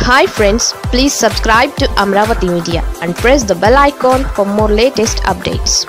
hi friends please subscribe to Amaravati media and press the bell icon for more latest updates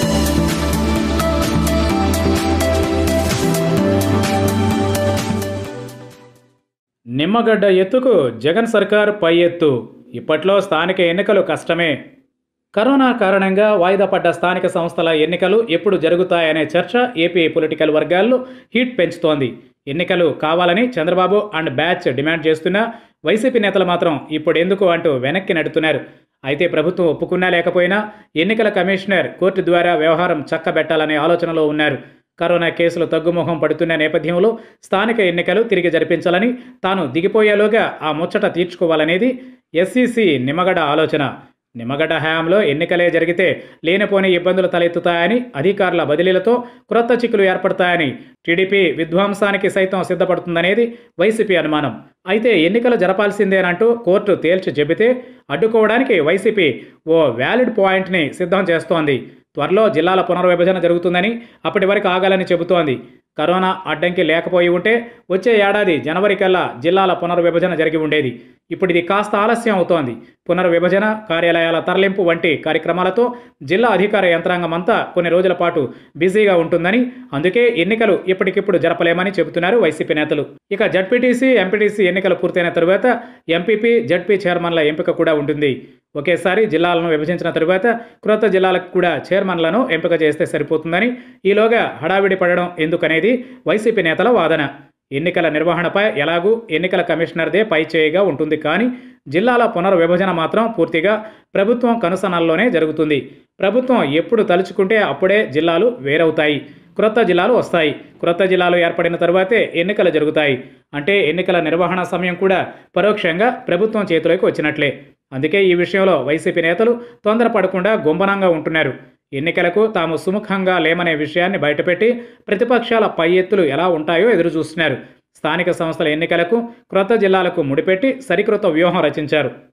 Nimmagadda ఎత్తుకు జగన్ సర్కార్ పై ఎత్తు ఇప్పట్లో స్థానిక ఎన్నికలు కష్టమే కరోనా కారణంగా వాయిదా పడ్డ స్థానిక సంస్థల ఎన్నికలు ఎప్పుడు జరుగుతాయనే చర్చ ఏపీ పొలిటికల్ వర్గాల్లో హీట్ పెంచుతోంది ఎన్నికలు కావాలని చంద్రబాబు అండ్ బ్యాచ్ డిమాండ్ చేస్తున్నా వైసీపీ నేతలు మాత్రం ఇప్పుడు ఎందుకు అంటూ వెనక్కి నెడుతున్నారు అయితే ప్రభుత్వం ఒప్పుకున్నా లేకపోయినా ఎన్నికల కమిషనర్ కోర్టు ద్వారా వ్యవహారం చక్కబెట్టాలనే ఆలోచనలో ఉన్నారు కరోనా కేసులు తగ్గుముఖం పడుతున్న నేపథ్యంలో స్థానిక ఎన్నికలు తిరిగి జరిపించాలని తాను దిగిపోయేలోగా ఆ ముచ్చట తీర్చుకోవాలనేది ఎస్సీసీ నిమ్మగడ ఆలోచన నిమ్మగడ్డ హయాంలో ఎన్నికలే జరిగితే లేనిపోని ఇబ్బందులు తలెత్తుతాయని అధికారుల బదిలీలతో క్రొత్త చిక్కులు ఏర్పడతాయని టీడీపీ విధ్వంసానికి సైతం సిద్ధపడుతుందనేది వైసీపీ అనుమానం అయితే ఎన్నికలు జరపాల్సిందేనంటూ కోర్టు తేల్చి చెబితే అడ్డుకోవడానికి వైసీపీ ఓ వ్యాలిడ్ పాయింట్ని సిద్ధం చేస్తోంది త్వరలో జిల్లాల పునర్విభజన జరుగుతుందని అప్పటి వరకు ఆగాలని చెబుతోంది కరోనా అడ్డంకి లేకపోయి ఉంటే వచ్చే ఏడాది జనవరి కల్లా జిల్లాల పునర్విభజన జరిగి ఉండేది ఇప్పుడు ఇది కాస్త ఆలస్యం అవుతోంది పునర్విభజన కార్యాలయాల తరలింపు వంటి కార్యక్రమాలతో జిల్లా అధికార యంత్రాంగం అంతా కొన్ని రోజుల పాటు బిజీగా ఉంటుందని అందుకే ఎన్నికలు ఇప్పటికిప్పుడు జరపలేమని చెబుతున్నారు వైసీపీ నేతలు ఇక జడ్పీటీసీ ఎంపీటీసీ ఎన్నికలు పూర్తయిన తరువాత ఎంపీపీ జడ్పీ చైర్మన్ల ఎంపిక కూడా ఉంటుంది ఒకేసారి జిల్లాలను విభజించిన తరువాత క్రొత్త జిల్లాలకు కూడా చైర్మన్లను ఎంపిక చేస్తే సరిపోతుందని ఈలోగా హడావిడి పడడం ఎందుకనేది వైసీపీ నేతల వాదన ఎన్నికల నిర్వహణపై ఎలాగూ ఎన్నికల కమిషనర్దే పై చేయిగా ఉంటుంది కానీ జిల్లాల పునర్విభజన మాత్రం పూర్తిగా ప్రభుత్వం కనుసనల్లోనే జరుగుతుంది ప్రభుత్వం ఎప్పుడు తలుచుకుంటే అప్పుడే జిల్లాలు వేరవుతాయి క్రొత్త జిల్లాలు వస్తాయి క్రొత్త జిల్లాలు ఏర్పడిన తరువాతే ఎన్నికలు జరుగుతాయి అంటే ఎన్నికల నిర్వహణ సమయం కూడా పరోక్షంగా ప్రభుత్వం చేతిలోకి వచ్చినట్లే అందుకే ఈ విషయంలో వైసీపీ నేతలు తొందరపడకుండా గుంబనంగా ఉంటున్నారు ఎన్నికలకు తాము సుముఖంగా లేమనే విషయాన్ని బయటపెట్టి ప్రతిపక్షాల పై ఎత్తులు ఎలా ఉంటాయో ఎదురు చూస్తున్నారు స్థానిక సంస్థల ఎన్నికలకు క్రొత్త జిల్లాలకు ముడిపెట్టి సరికొత్త వ్యూహం రచించారు